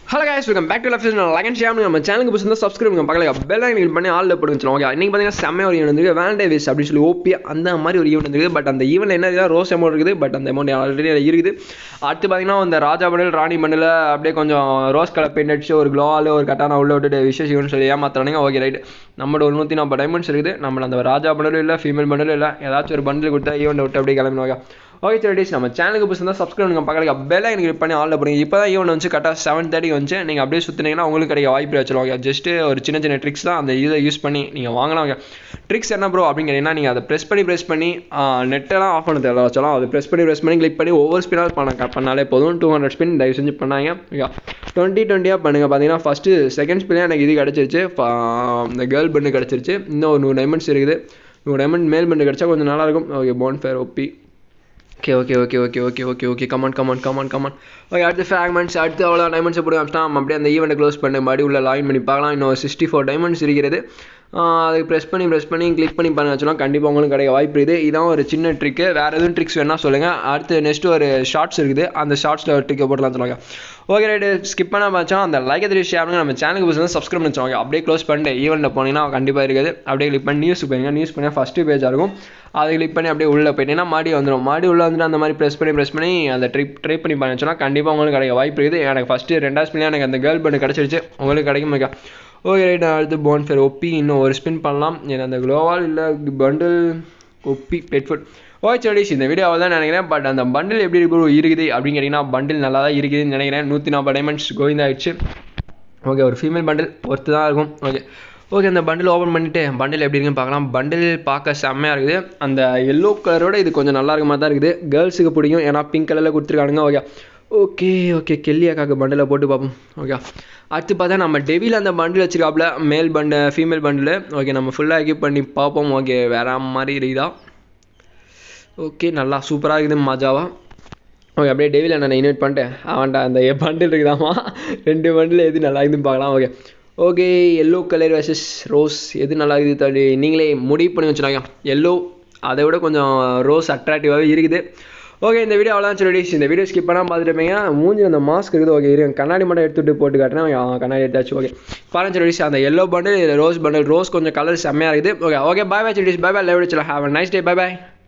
hello guys welcome back to laugh like and share நம்ம சேனலுக்கு புதுசு இருந்தால் சப்ஸ்கிரைப் பண்ணுங்க பக்கத்தில் பெல் ஐக்கன் பண்ணி ஆல்ல போட்டு வச்சிடும் ஓகே இன்னைக்கு பார்த்தீங்கன்னா செம்ம ஒரு ஈவெண்ட் வந்து வேலண்டை வேஸ் அப்படின்னு சொல்லி ஓபியா அந்த மாதிரி ஒரு ஈவெண்ட் இருக்குது பட் அந்த ஈவெண்ட் என்ன இருக்குதா ரோஸ் அமௌண்ட் இருக்குது பட் அந்த அமௌண்ட் ஆல்ரெடி இருக்குது அடுத்து பார்த்தீங்கன்னா இந்த ராஜா பண்டில் ராணி பண்டில் அப்படியே கொஞ்சம் ரோஸ் கலர் பெயிண்ட் அடிச்சு ஒரு க்ளோவால் ஒரு கட்டான உள்ள விட்டுட்டு விசேஷ ஈவெண்ட் சொல்லி ஏமாத்துறானுங்க ஓகே ரைட் நம்மளோட ஒரு நூற்றி நாற்பது டைமண்ட்ஸ் இருக்குது நம்மள அந்த ராஜா பண்டிலும் இல்லை ஃபீமேல் பண்டிலும் இல்லை ஏதாச்சும் ஒரு பண்டில் கொடுத்தா ஈவெண்ட் விட்டு அப்படியே கிளம்பிடுவாங்க ஓகே சரிடிஸ் நம்ம சேனலுக்கு புதுசு இருந்தால் சப்ஸ்கிரைப் பண்ணுங்க பக்கத்தில் பெல் ஐக்கன் கிளிக் பண்ணி ஆல்ல போடுங்க இப்போ தான் ஈவெண்ட் வந்து கரெக்டாக செவன் தேர்ட்டி வந்து நீங்கள் அப்படியே சுற்றினீங்கன்னா உங்களுக்கு கிடைக்க வாய்ப்பு வச்சுருவாங்க ஜஸ்ட்டு ஒரு சின்ன சின்ன ட்ரிக்ஸ் தான் அந்த இதை யூஸ் பண்ணி நீங்கள் வாங்கலாம் ட்ரிக்ஸ் என்ன ப்ரோ அப்படின்னு கேட்டிங்கன்னா நீங்கள் அதை ப்ரெஸ் பண்ணி ப்ரெஸ் பண்ணி நெட்டெல்லாம் ஆஃப் பண்ண தேவை வச்சாலும் அதை ப்ரெஸ் பண்ணி ப்ரெஸ் பண்ணி கிளிக் பண்ணி ஒவ்வொரு ஸ்பின்னாக பண்ண பண்ணாலே போதும் டூ ஹண்ட்ரட் ஸ்பின் தயவு செஞ்சு பண்ணாங்க ஓகே டுவெண்ட்டி டுவெண்ட்டியாக பண்ணுங்கள் பார்த்தீங்கன்னா ஃபஸ்ட்டு செகண்ட் ஸ்பின்னே எனக்கு இது கிடச்சிருச்சு இந்த கேர்ள் பண்ணு கிடச்சிருச்சு இன்னும் ஒரு நூறு டைமண்ட்ஸ் இருக்குது நூறு டைமண்ட் மேல் பண்ணு கிடச்சா கொஞ்சம் நல்லாயிருக்கும் ஓகே போன் ஃபேர் ஒப்பி okay okay okay okay okay okay okay come on come on come on come on okay அடுத்து ஃப்ராக்மெண்ட்ஸ் அடுத்து அவ்வளோ டைமண்ட்ஸை போட்டு காமிச்சிட்டா நம்ம அப்படியே அந்த ஈவெண்ட்டை க்ளோஸ் பண்ணி மறுபடியும் உள்ள லாயின் பண்ணி பார்க்கலாம் இன்னும் சிக்ஸ்டி ஃபோர் டைமண்ட்ஸ் இருக்கிறது அதுக்கு ப்ரெஸ் பண்ணி ப்ரெஸ் பண்ணி கிளிக் பண்ணி பண்ண வச்சோம்னா கண்டிப்பாக உங்களுக்கு கிடைக்க வாய்ப்பு இருக்குது இதான் ஒரு சின்ன ட்ரிக்கு வேறு எதுவும் ட்ரிக்ஸ் வேணால் சொல்லுங்கள் அடுத்து நெக்ஸ்ட் ஒரு ஷார்ட்ஸ் இருக்குது அந்த ஷார்ட்ஸில் ஒரு ட்ரிக்கை போட்டுலாம் சொல்லுவாங்க ஓகே ரைட்டு ஸ்கிப் பண்ண பார்த்தோம் அந்த லைக் எதிரி ஷேர் நம்ம சேனலுக்கு புதுசு சப்ஸ்கிரைப் பண்ணி வச்சுருவாங்க அப்படியே க்ளோஸ் பண்ணிட்டு ஈவெண்ட்டில் போனீங்கன்னா கண்டிப்பாக இருக்குது அப்படியே கிளிக் பண்ணி நியூஸ் போயிருங்க நியூஸ் பண்ணி ஃபஸ்ட்டு பேஜாக இருக்கும் அதை கிளிக் பண்ணி அப்படியே உள்ளே போயிட்டீங்கன்னா மாடி வந்துடும் மாடி உள்ளே வந்துட்டு அந்த மாதிரி ப்ரெஸ் பண்ணி ப்ரெஸ் பண்ணி அந்த ட்ரிப் ட்ரை பண்ணி பண்ண வச்சோன்னா கண்டிப்பாக உங்களுக்கு கிடைக்க வாய்ப்பு இருக்குது எனக்கு ஃபஸ்ட்டு ரெண்டாவது ஸ்பின்லேயே எனக்கு அந்த கேர்ள் பண்ணு கிடச்சிருச்சு உங்களுக்கு கிடைக்கும் மிக ஓகே ரைட் அடுத்து போன் ஃபேர் ஒப்பி இன்னும் ஒரு ஸ்பின் பண்ணலாம் ஏன்னா அந்த க்ளோவால் இல்லை பண்டில் ஒப்பி பெட்ஃபுட் ஓகே சடிஸ் இந்த வீடியோ தான் நினைக்கிறேன் பட் அந்த பண்டில் எப்படி இருக்குது அப்படின்னு கேட்டிங்கன்னா பண்டில் நல்லா தான் இருக்குதுன்னு நினைக்கிறேன் நூற்றி நாற்பது டைமண்ட்ஸ் கோவிந்தாயிடுச்சு ஓகே ஒரு ஃபீமேல் பண்டில் ஒர்த்து தான் இருக்கும் ஓகே ஓகே அந்த பண்டில் ஓப்பன் பண்ணிவிட்டு பண்டில் எப்படி இருக்குன்னு பார்க்கலாம் பண்டில் பார்க்க செம்மையாக இருக்குது அந்த எல்லோ கலரோட இது கொஞ்சம் நல்லா இருக்க மாதிரி தான் இருக்குது கேர்ள்ஸுக்கு பிடிக்கும் ஏன்னா பிங்க் கலரில் கொடுத்துருக்கானுங்க ஓகே ஓகே ஓகே கெல்லியாக்காக்கு பண்டில் போட்டு பார்ப்போம் ஓகே அடுத்து பார்த்தா நம்ம டெவியில் அந்த பண்டில் வச்சுருக்காப்புல மேல் பண்டு ஃபீமேல் பண்டில் ஓகே நம்ம ஃபுல்லாக எக்யூப் பண்ணி பார்ப்போம் ஓகே வேற மாதிரி இருக்குதா ஓகே நல்லா சூப்பராக இருக்குது மஜாவா ஓகே அப்படியே டெவியில் நான் இன்வைட் பண்ணிட்டேன் அவன்டா அந்த பண்டில் இருக்குதாமா ரெண்டு பண்டில் எது நல்லா இருக்குதுன்னு பார்க்கலாம் okay okay yellow colour versus rose எது நல்லா இருக்குது தள்ளி நீங்களே முடிவு பண்ணி வச்சுருவாங்க எல்லோ அதை விட கொஞ்சம் ரோஸ் அட்ராக்டிவாகவே இருக்குது ஓகே இந்த வீடியோ அவ்வளோதான் சொல்லி இந்த வீடியோ ஸ்கிப் பண்ணால் பார்த்துருப்பீங்க மூஞ்சி அந்த மாஸ்க் இருக்குது ஓகே இரு கண்ணாடி மட்டும் எடுத்துகிட்டு போட்டு காட்டினா கண்ணாடி எடுத்தாச்சு ஓகே பாருங்க சொல்லி அந்த yellow bundle rose bundle rose கொஞ்சம் கலர் செம்மையாக இருக்குது ஓகே ஓகே பாய் பாய் சொல்லி bye bye live have a nice day bye bye